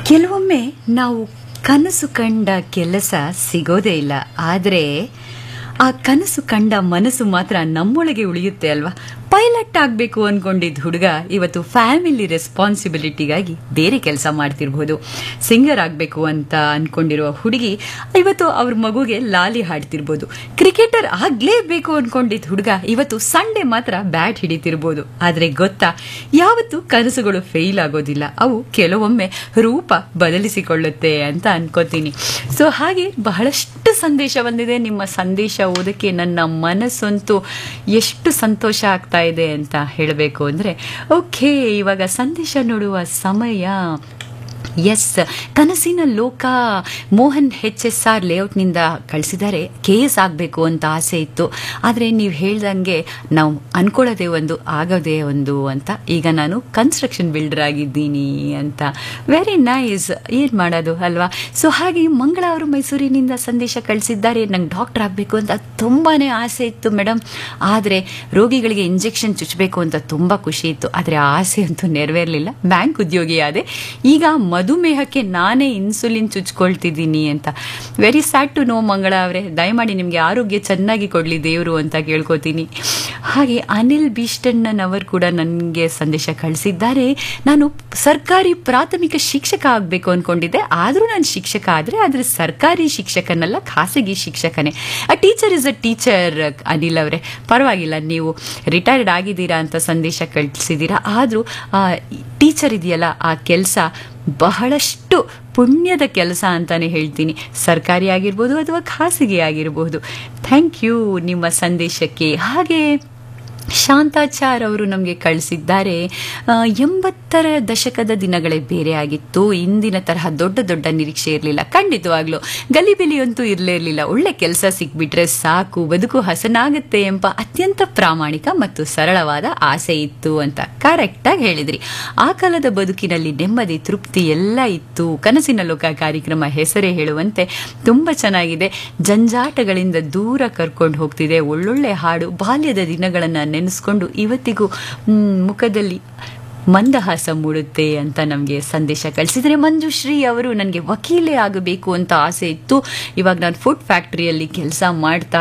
ಕೆಲವೊಮ್ಮೆ ನಾವು ಕನಸು ಕಂಡ ಕೆಲಸ ಸಿಗೋದೇ ಇಲ್ಲ ಆದರೆ ಆ ಕನಸು ಕಂಡ ಮನಸ್ಸು ಮಾತ್ರ ನಮ್ಮೊಳಗೆ ಉಳಿಯುತ್ತೆ ಅಲ್ವಾ ಪೈಲಟ್ ಆಗಬೇಕು ಅನ್ಕೊಂಡಿದ್ದ ಹುಡುಗ ಇವತ್ತು ಫ್ಯಾಮಿಲಿ ರೆಸ್ಪಾನ್ಸಿಬಿಲಿಟಿಗಾಗಿ ಬೇರೆ ಕೆಲಸ ಮಾಡ್ತಿರ್ಬೋದು ಸಿಂಗರ್ ಆಗಬೇಕು ಅಂತ ಅನ್ಕೊಂಡಿರುವ ಹುಡುಗಿ ಇವತ್ತು ಅವ್ರ ಮಗುಗೆ ಲಾಲಿ ಹಾಡ್ತಿರ್ಬೋದು ಕ್ರಿಕೆಟರ್ ಆಗ್ಲೇಬೇಕು ಅನ್ಕೊಂಡಿದ್ದ ಹುಡುಗ ಇವತ್ತು ಸಂಡೇ ಮಾತ್ರ ಬ್ಯಾಟ್ ಹಿಡಿತಿರ್ಬೋದು ಆದ್ರೆ ಗೊತ್ತಾ ಯಾವತ್ತು ಕನಸುಗಳು ಫೇಲ್ ಆಗೋದಿಲ್ಲ ಅವು ಕೆಲವೊಮ್ಮೆ ರೂಪ ಬದಲಿಸಿಕೊಳ್ಳುತ್ತೆ ಅಂತ ಅನ್ಕೋತೀನಿ ಸೊ ಹಾಗೆ ಬಹಳಷ್ಟು ಸಂದೇಶ ಬಂದಿದೆ ನಿಮ್ಮ ಸಂದೇಶ ಓದಕ್ಕೆ ನನ್ನ ಮನಸ್ಸಂತೂ ಎಷ್ಟು ಸಂತೋಷ ಆಗ್ತಾ ಇದೆ ಅಂತ ಹೇಳಬೇಕು ಅಂದರೆ ಓಕೆ ಇವಾಗ ಸಂದೇಶ ನೋಡುವ ಸಮಯ ಎಸ್ ಕನಸಿನ ಲೋಕ ಮೋಹನ್ ಹೆಚ್ ಎಸ್ ಆರ್ ಲೇಔಟ್ನಿಂದ ಕಳಿಸಿದ್ದಾರೆ ಕೆ ಎಸ್ ಆಗಬೇಕು ಅಂತ ಆಸೆ ಇತ್ತು ಆದರೆ ನೀವು ಹೇಳ್ದಂಗೆ ನಾವು ಅನ್ಕೊಳ್ಳೋದೇ ಒಂದು ಆಗೋದೇ ಒಂದು ಅಂತ ಈಗ ನಾನು ಕನ್ಸ್ಟ್ರಕ್ಷನ್ ಬಿಲ್ಡರ್ ಆಗಿದ್ದೀನಿ ಅಂತ ವೆರಿ ನೈಸ್ ಏನು ಮಾಡೋದು ಅಲ್ವಾ ಸೊ ಹಾಗೆ ಮಂಗಳ ಅವರು ಮೈಸೂರಿನಿಂದ ಸಂದೇಶ ಕಳಿಸಿದ್ದಾರೆ ನಂಗೆ ಡಾಕ್ಟರ್ ಆಗಬೇಕು ಅಂತ ತುಂಬಾ ಆಸೆ ಇತ್ತು ಮೇಡಮ್ ಆದರೆ ರೋಗಿಗಳಿಗೆ ಇಂಜೆಕ್ಷನ್ ಚುಚ್ಚಬೇಕು ಅಂತ ತುಂಬ ಖುಷಿ ಇತ್ತು ಆದರೆ ಆ ಆಸೆ ಅಂತೂ ನೆರವೇರಲಿಲ್ಲ ಬ್ಯಾಂಕ್ ಉದ್ಯೋಗಿ ಆದೆ ಈಗ ಮಧುಮೇಹಕ್ಕೆ ನಾನೇ ಇನ್ಸುಲಿನ್ ಚುಚ್ಕೊಳ್ತಿದ್ದೀನಿ ಅಂತ ವೆರಿ ಸ್ಯಾಡ್ ಟು ನೋ ಮಂಗಳ ಅವರೇ ದಯಮಾಡಿ ನಿಮಗೆ ಆರೋಗ್ಯ ಚೆನ್ನಾಗಿ ಕೊಡಲಿ ದೇವರು ಅಂತ ಕೇಳ್ಕೊತೀನಿ ಹಾಗೆ ಅನಿಲ್ ಬೀಷ್ಟಣ್ಣನವರು ಕೂಡ ನನಗೆ ಸಂದೇಶ ಕಳಿಸಿದ್ದಾರೆ ನಾನು ಸರ್ಕಾರಿ ಪ್ರಾಥಮಿಕ ಶಿಕ್ಷಕ ಆಗಬೇಕು ಅಂದ್ಕೊಂಡಿದ್ದೆ ಆದರೂ ನಾನು ಶಿಕ್ಷಕ ಆದರೆ ಆದರೆ ಸರ್ಕಾರಿ ಶಿಕ್ಷಕನಲ್ಲ ಖಾಸಗಿ ಶಿಕ್ಷಕನೇ a teacher is a teacher Anil ಅವರೇ ಪರವಾಗಿಲ್ಲ ನೀವು ರಿಟೈರ್ಡ್ ಆಗಿದ್ದೀರಾ ಅಂತ ಸಂದೇಶ ಕಳಿಸಿದ್ದೀರಾ ಆದರೂ ಟೀಚರ್ ಇದೆಯಲ್ಲ ಆ ಕೆಲಸ ಬಹಳಷ್ಟು ಪುಣ್ಯದ ಕೆಲಸ ಅಂತಾನೆ ಹೇಳ್ತೀನಿ ಸರ್ಕಾರಿ ಆಗಿರ್ಬೋದು ಅಥವಾ ಖಾಸಗಿ ಆಗಿರ್ಬೋದು ಥ್ಯಾಂಕ್ ಯು ನಿಮ್ಮ ಸಂದೇಶಕ್ಕೆ ಹಾಗೆ ಶಾಂತಾಚಾರ್ ಅವರು ನಮಗೆ ಕಳಿಸಿದ್ದಾರೆ ಎಂಬತ್ತರ ದಶಕದ ದಿನಗಳೇ ಬೇರೆ ಆಗಿತ್ತು ಇಂದಿನ ತರಹ ದೊಡ್ಡ ದೊಡ್ಡ ನಿರೀಕ್ಷೆ ಇರಲಿಲ್ಲ ಖಂಡಿತವಾಗ್ಲೂ ಗಲಿಬಿಲಿಯಂತೂ ಇರಲೇ ಇರಲಿಲ್ಲ ಒಳ್ಳೆ ಕೆಲಸ ಸಿಕ್ಬಿಟ್ರೆ ಸಾಕು ಬದುಕು ಹಸನಾಗುತ್ತೆ ಎಂಬ ಅತ್ಯಂತ ಪ್ರಾಮಾಣಿಕ ಮತ್ತು ಸರಳವಾದ ಆಸೆ ಇತ್ತು ಅಂತ ಕರೆಕ್ಟಾಗಿ ಹೇಳಿದ್ರಿ ಆ ಕಾಲದ ಬದುಕಿನಲ್ಲಿ ನೆಮ್ಮದಿ ತೃಪ್ತಿ ಎಲ್ಲ ಇತ್ತು ಕನಸಿನ ಲೋಕ ಕಾರ್ಯಕ್ರಮ ಹೆಸರೇ ಹೇಳುವಂತೆ ತುಂಬ ಚೆನ್ನಾಗಿದೆ ಜಂಜಾಟಗಳಿಂದ ದೂರ ಕರ್ಕೊಂಡು ಹೋಗ್ತಿದೆ ಒಳ್ಳೊಳ್ಳೆ ಹಾಡು ಬಾಲ್ಯದ ದಿನಗಳನ್ನು ನೆನೆಸ್ಕೊಂಡು ಇವತ್ತಿಗೂ ಮುಖದಲ್ಲಿ ಮಂದಹಾಸ ಮೂಡುತ್ತೆ ಅಂತ ನಮಗೆ ಸಂದೇಶ ಕಳಿಸಿದರೆ ಮಂಜುಶ್ರೀ ಅವರು ನನಗೆ ವಕೀಲೆ ಆಗಬೇಕು ಅಂತ ಆಸೆ ಇತ್ತು ಇವಾಗ ನಾನು ಫುಡ್ ಫ್ಯಾಕ್ಟ್ರಿಯಲ್ಲಿ ಕೆಲಸ ಮಾಡ್ತಾ